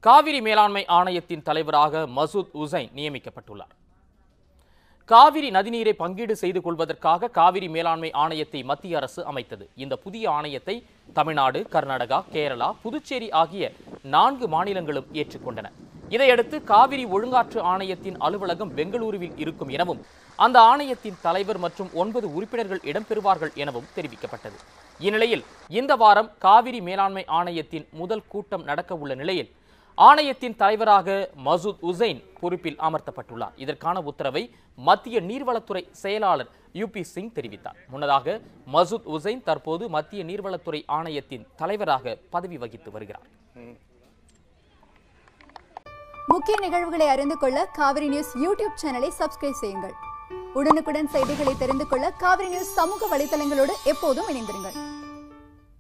காவிரி மேலாண்மை ஆணையத்தின் தலைவராக மசூத் உசைன் நியமிக்கப்பட்டுள்ளார் காவிரி நதிநீரை பங்கீடு செய்து கொள்வதற்காக காவிரி மேலாண்மை ஆணையத்தை மத்திய அரசு அமைத்தது இந்த புதிய ஆணையத்தை தமிழ்நாடு கர்நாடகா கேரளா புதுச்சேரி ஆகிய நான்கு மாநிலங்களும் ஏற்றுக்கொண்டன இதையடுத்து காவிரி ஒழுங்காற்று ஆணையத்தின் அலுவலகம் பெங்களூருவில் இருக்கும் எனவும் அந்த ஆணையத்தின் தலைவர் மற்றும் ஒன்பது உறுப்பினர்கள் இடம்பெறுவார்கள் எனவும் தெரிவிக்கப்பட்டது இந்நிலையில் இந்த வாரம் காவிரி மேலாண்மை ஆணையத்தின் முதல் கூட்டம் நடக்க உள்ள நிலையில் ஆணையத்தின் தலைவராக மசூத் உசைன் பொறுப்பில் அமர்த்தப்பட்டுள்ளார் இதற்கான உத்தரவை மத்திய நீர்வளத்துறை செயலாளர் யூபி சிங் தெரிவித்தார் முன்னதாக மசூத் உசைன் தற்போது மத்திய நீர்வளத்துறை ஆணையத்தின் தலைவராக பதவி வகித்து வருகிறார் முக்கிய நிகழ்வுகளை அறிந்து கொள்ள காவிரி நியூஸ் யூடியூப் சேனலை சப்ஸ்கிரைப் செய்யுங்கள் உடனுக்குடன் செய்திகளை தெரிந்து கொள்ள காவிரி நியூஸ் சமூக வலைதளங்களோடு எப்போதும் இணைந்திருங்கள்